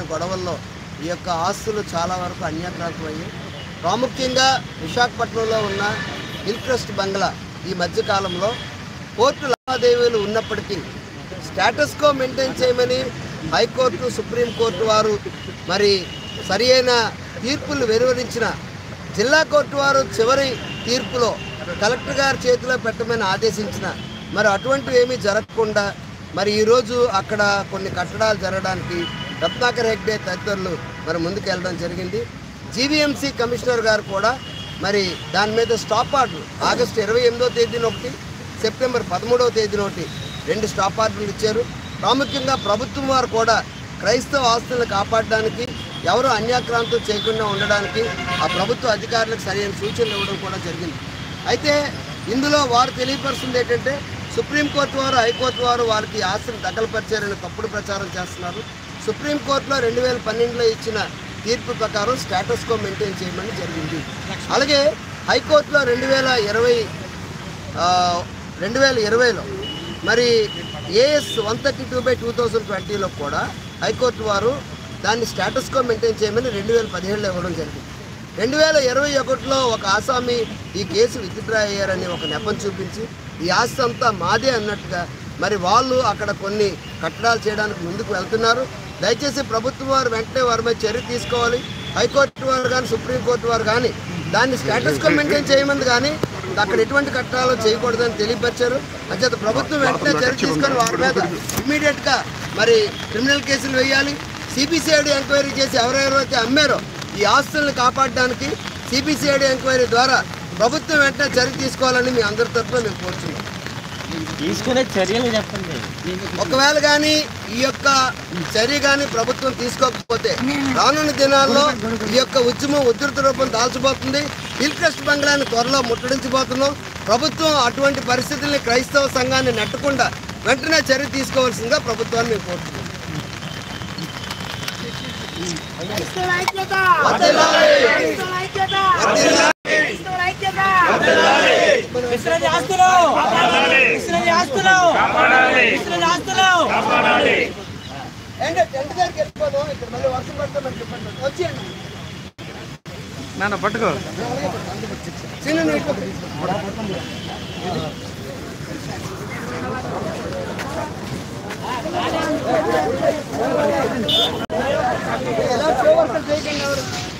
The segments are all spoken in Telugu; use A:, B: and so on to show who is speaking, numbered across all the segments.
A: గొడవల్లో ఈ యొక్క ఆస్తులు చాలా వరకు అన్యాక్రాంతం అయ్యాయి ప్రాముఖ్యంగా విశాఖపట్నంలో ఉన్న హిల్ క్రస్ట్ బంగ్లా ఈ మధ్యకాలంలో కోర్టు లావాదేవీలు ఉన్నప్పటికీ స్టేటస్ కో మెయింటైన్ చేయమని హైకోర్టు సుప్రీంకోర్టు వారు మరి సరి అయిన తీర్పులు వెలువరించిన జిల్లా కోర్టు వారు చివరి తీర్పులో కలెక్టర్ గారి చేతిలో పెట్టమని ఆదేశించిన మరి అటువంటివి ఏమీ జరగకుండా మరి ఈరోజు అక్కడ కొన్ని కట్టడాలు జరగడానికి రత్నాకర్ హెగ్డే తదితరులు మరి ముందుకు వెళ్ళడం జరిగింది జీవీఎంసీ కమిషనర్ గారు కూడా మరి దాని మీద స్టాప్ ఆర్డర్ ఆగస్టు ఇరవై ఎనిమిదో తేదీన ఒకటి సెప్టెంబర్ పదమూడవ తేదీన ఒకటి రెండు స్టాప్ ఆర్డర్లు ఇచ్చారు ప్రాముఖ్యంగా ప్రభుత్వం వారు కూడా క్రైస్తవ ఆస్తులను కాపాడడానికి ఎవరు అన్యాక్రాంతం చేయకుండా ఉండడానికి ఆ ప్రభుత్వ అధికారులకు సరైన సూచనలు ఇవ్వడం కూడా జరిగింది అయితే ఇందులో వారు తెలియపరుస్తుంది ఏంటంటే సుప్రీంకోర్టు వారు హైకోర్టు వారు వారికి ఆస్తిని దఖలుపరిచారని తప్పుడు ప్రచారం చేస్తున్నారు సుప్రీంకోర్టులో రెండు వేల పన్నెండులో ఇచ్చిన తీర్పు ప్రకారం స్టేటస్ కో మెయింటైన్ చేయమని జరిగింది అలాగే హైకోర్టులో రెండు వేల ఇరవై రెండు వేల ఇరవైలో మరి AS one thirty two by two thousand ట్వంటీలో కూడా హైకోర్టు వారు దాన్ని స్టేటస్ కో మెయింటైన్ చేయమని రెండు వేల పదిహేడులో ఇవ్వడం జరిగింది రెండు వేల ఇరవై ఒకటిలో ఒక ఆసామి ఈ కేసు విత్డ్రా అయ్యారని ఒక నెపం చూపించి ఈ ఆస్తి అంతా మాదే అన్నట్టుగా మరి వాళ్ళు అక్కడ కొన్ని కట్టడాలు చేయడానికి ముందుకు వెళ్తున్నారు దయచేసి ప్రభుత్వం వారు వెంటనే వారి మీద చర్య తీసుకోవాలి హైకోర్టు వారు కానీ సుప్రీంకోర్టు వారు కానీ దాన్ని స్టేటస్ కో మెయింటైన్ చేయమంది కానీ అక్కడ ఎటువంటి కట్టడాలు చేయకూడదని తెలియపరిచారు అంచేత ప్రభుత్వం వెంటనే చర్య తీసుకొని వారి మీద ఇమ్మీడియట్గా మరి క్రిమినల్ కేసులు వేయాలి సిబిసిఐడి ఎంక్వైరీ చేసి ఎవరెవరైతే అమ్మారో ఈ ఆస్తులను కాపాడడానికి సిబిసిఐడి ఎంక్వైరీ ద్వారా ప్రభుత్వం వెంటనే చర్య తీసుకోవాలని మీ అందరి తరఫున మేము కోరుతున్నాం
B: తీసుకునే చర్యలు చెప్పండి
A: ఒకవేళ కానీ ఈ యొక్క చర్య కానీ ప్రభుత్వం తీసుకోకపోతే రానున్న దినాల్లో ఈ యొక్క ఉద్యమం ఉధృత రూపం దాల్చబోతుంది హిల్ క్రస్ట్ బంగ్లాన్ని త్వరలో ముట్టడించబోతున్నాం ప్రభుత్వం అటువంటి పరిస్థితుల్ని క్రైస్తవ సంఘాన్ని నెట్టకుండా వెంటనే చర్య తీసుకోవాల్సిందిగా ప్రభుత్వాన్ని మేము కోరుతున్నాం
B: విశ్రాంతి ఆస్తులు విశ్రాంతి ఆస్తులు విశ్రాంతి ఆస్తులు
A: ఏంటంటే టెంట్ దగ్గరికి వెళ్ళిపోదాం ఇక్కడ మళ్ళీ వర్షం పడితే మనకి ఇబ్బంది అవుతుంది. వచ్చేయండి
C: నాన్న పట్టుకో
A: చిన్న నీళ్ళు. ఎలా షో వర్కర్ చేయకండి ఎవరు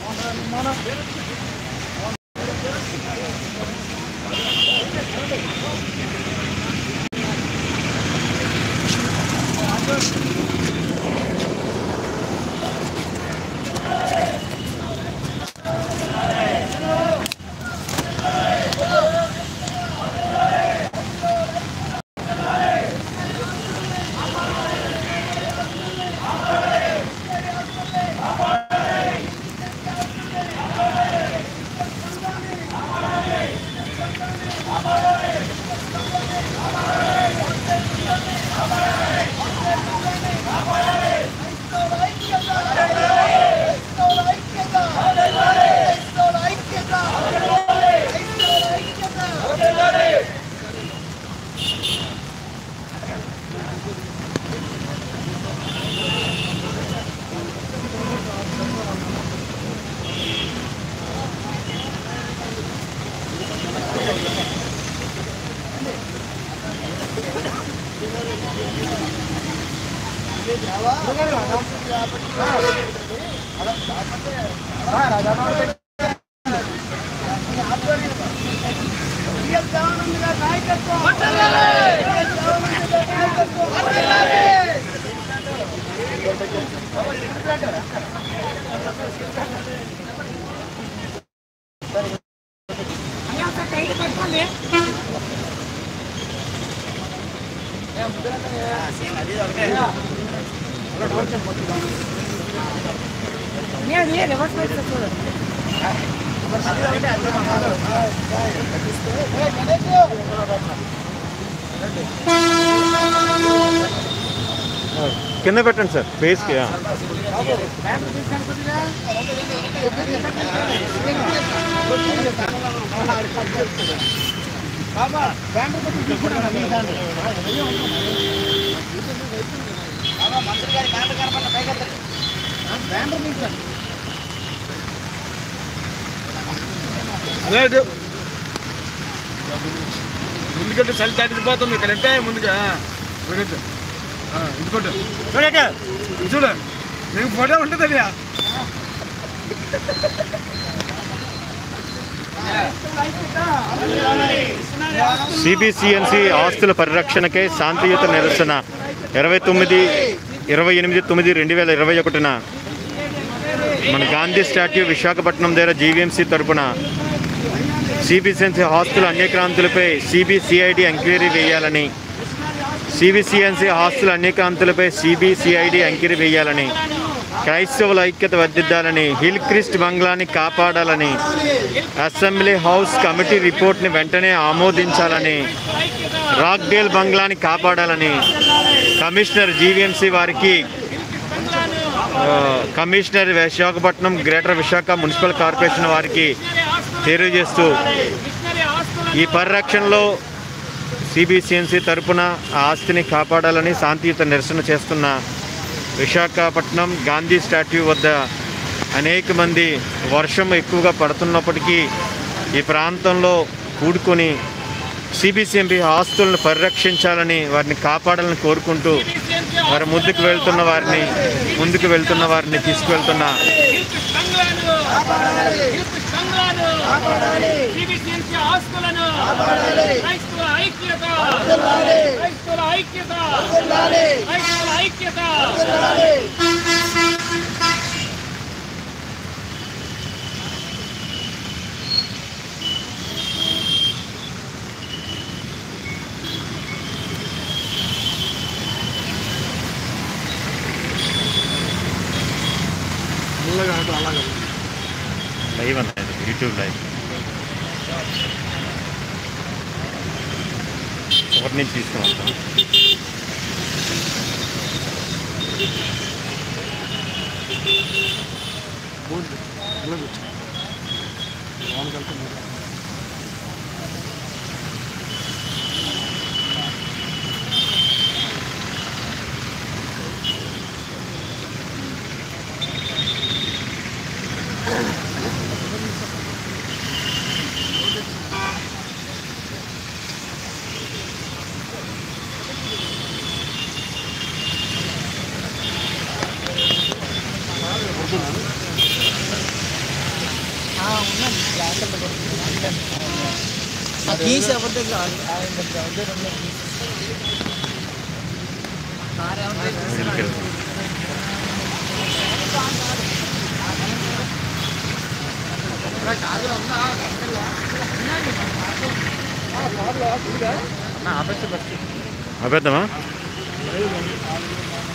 C: కింద పెట్టండి సార్ బేస్కి
D: ముందుకంటే చలి తగ్గిపోతుంది కరెక్టే ముందుగా ముందుకు. ఆ, ఇంకోటి
B: చూడట
D: ఇది చూడు నీకు ఫోటో ఉంటుంది అది
C: సిబిసిఎన్సి ఆస్తుల పరిరక్షణకై శాంతియుత నిరసన ఇరవై తొమ్మిది ఇరవై ఎనిమిది తొమ్మిది రెండు వేల ఇరవై ఒకటిన మన గాంధీ స్టాట్యూ విశాఖపట్నం దగ్గర జీవీఎంసీ తరపున సిబిసిఎన్సి ఆస్తుల అన్యక్రాంతులపై సిబిసిఐడి ఎంక్వైరీ వేయాలని సిబిసిఎన్సి ఆస్తుల అన్యక్రాంతులపై సిబిసిఐడి ఎంక్వైరీ వేయాలని క్రైస్తవుల ఐక్యత వర్ధిద్దాలని హిల్ క్రిస్ట్ బంగ్లాని కాపాడాలని అసెంబ్లీ హౌస్ కమిటీ రిపోర్ట్ని వెంటనే ఆమోదించాలని రాక్డేల్ బంగ్లాని కాపాడాలని కమిషనర్ జీవీఎంసీ వారికి ఆ, commissioner Visakhapatnam greater Visakha municipal corporation వారికి తెలియజేస్తూ ఈ పరిరక్షణలో సిబిసిఎన్సి తరపున ఆ ఆస్తిని కాపాడాలని శాంతియుత నిరసన చేస్తున్న విశాఖపట్నం గాంధీ స్టాట్యూ వద్ద అనేక మంది వర్షం ఎక్కువగా పడుతున్నప్పటికీ ఈ ప్రాంతంలో కూడుకొని సిబిసిఎంబి ఆస్తులను పరిరక్షించాలని వారిని కాపాడాలని కోరుకుంటూ వారి ముందుకు వెళ్తున్న వారిని ముందుకు వెళ్తున్న వారిని తీసుకువెళ్తున్న
E: ఆస్తులను క్రైస్తవ ఐక్యత క్రైస్తవ ఐక్యత క్రైస్తవ ఐక్యత
C: లైవ్ అన్నది యూట్యూబ్ లైవ్ ఒకటి నుంచి తీసుకుని వస్తాం
B: తీసి ఎవరి దగ్గర ఆయన దగ్గర
C: ఆపేద్దామా